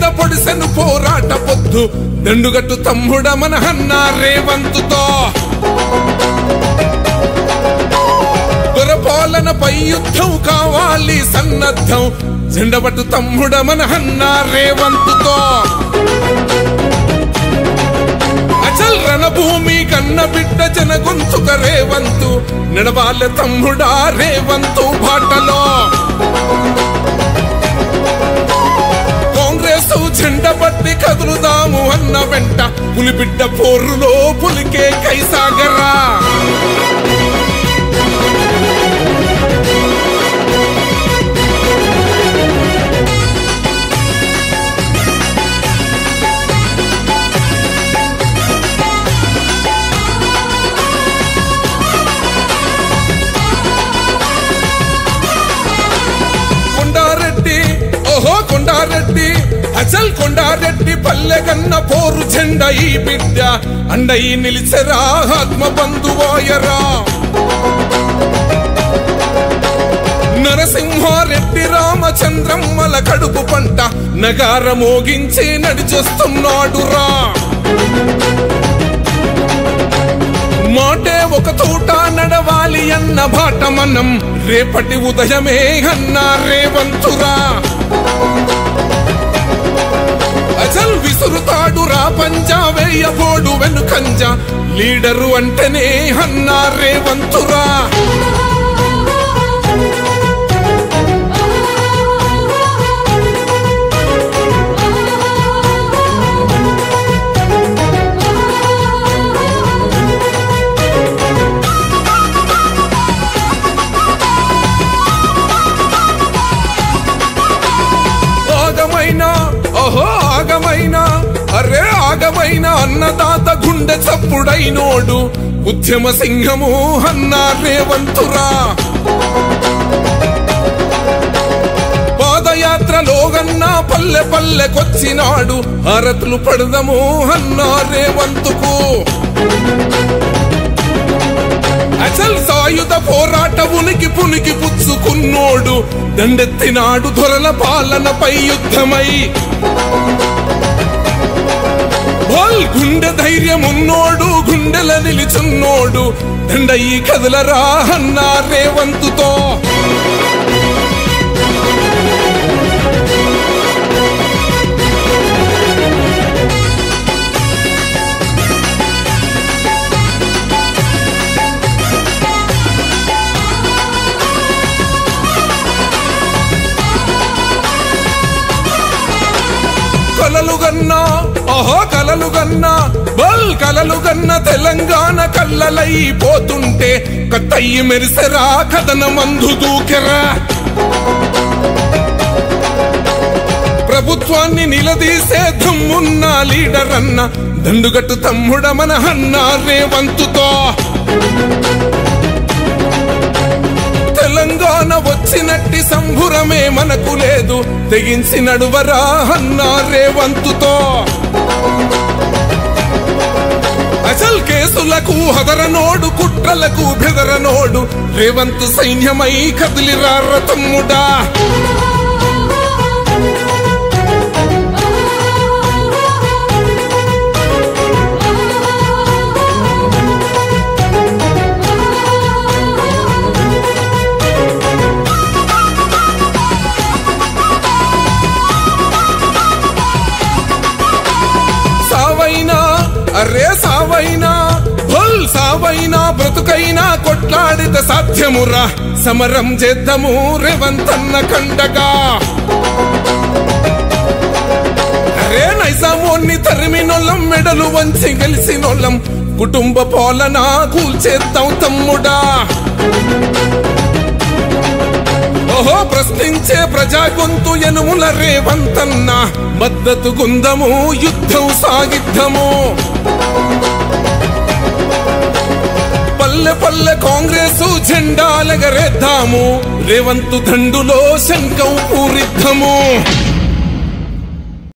పొడిసెను పోరాట పొద్దు దండుగట్టు తమ్ముడ మన అన్న రేవంతుతో దొరపాలనపై యుద్ధం కావాలి సన్నద్ధం జెండబట్టు తమ్ముడ మన అన్న రేవంతుతో అచల్ రణభూమి కన్న బిడ్డ జన గొంతుక రేవంతు నడవాల తమ్ముడా రేవంతు బాటలో కాంగ్రెస్ జెండ పట్టి కదులుదాము అన్న వెంట పులిబిడ్డ పోరులో పులికే కైసాగరా కొండారెడ్డి ఓహో కొండారెడ్డి అచల్ కొండారెడ్డి పల్లె కన్న పోరు జెండ ఈ బిడ్డ అండయి నిలిచెరా ఆత్మ బంధువాయరా నరసింహారెడ్డి రామచంద్రమ్మల కడుపు పంట నగార మోగించి నడిచొస్తున్నాడురా మాటే ఒక తోట నడవాలి అన్న బాట మనం రేపటి ఉదయమే అన్న రేవంతురా అజల్ విసురుతాడు రా పంజా వేయబోడు వెనుకంజ లీడరు అంటేనే అన్న రేవంతురా ఆగమైన ఓహో ఆగమైన అరే ఆగమైన అన్నదాత గుండె చప్పుడైనోడు ఉద్యమ సింహము అన్న రేవంతురా పాదయాత్రలో గన్న పల్లె పల్లెకొచ్చినాడు అరతులు పడదము అన్న రేవంతుకు అసలు సాయుధ పోరాట ఉనికి పునికి పుచ్చుకున్నోడు దండెత్తినాడు దొరల పాలనపై యుద్ధమై బోల్ గుండె ధైర్యం ఉన్నోడు గుండెల నిలిచున్నోడు దండయి కదలరా అన్న రేవంతుతో కలలుగన్నా ఓహో కలలుగన్నా బల్ కలలుగన్న తెలంగాణ కళ్ళలై పోతుంటే కత్తయ్యి మెరిసెరా కథన మందు దూకెరా ప్రభుత్వాన్ని నిలదీసే దమ్మున్న లీడర్ అన్న దండుగట్టు తమ్ముడ మన అన్న రేవంతుతో తెలంగాణ వచ్చినట్టి సంభురమే మనకు లేదు తెగించి నడువరా అన్న రేవంతుతో అసల్ కేసులకు హదరనోడు కుట్రలకు బెదరనోడు రేవంతు సైన్యమై కదిలిరార తమ్ముడా సావైనా అరే సావైనా భల్ సావైనా బ్రతుకైనా కొట్లాడిత సాధ్యమురా సమరం చేద్దాము రేవంతన్న కండగా అరే నైజామోన్ని తరిమినోళ్ళం మెడలు వంచి గెలిసినోళ్ళం కుటుంబ పాలన కూల్చేద్దాం తమ్ముడా ఓహో ప్రశ్నించే ప్రజా గొంతు ఎనుముల రేవంతన్న మద్దతు గుందము యుద్ధం సాగిద్దము పల్లె పల్లె కాంగ్రెసు జెండాలెగరేద్దాము రేవంతు దండులో శంఖం పూరిద్దము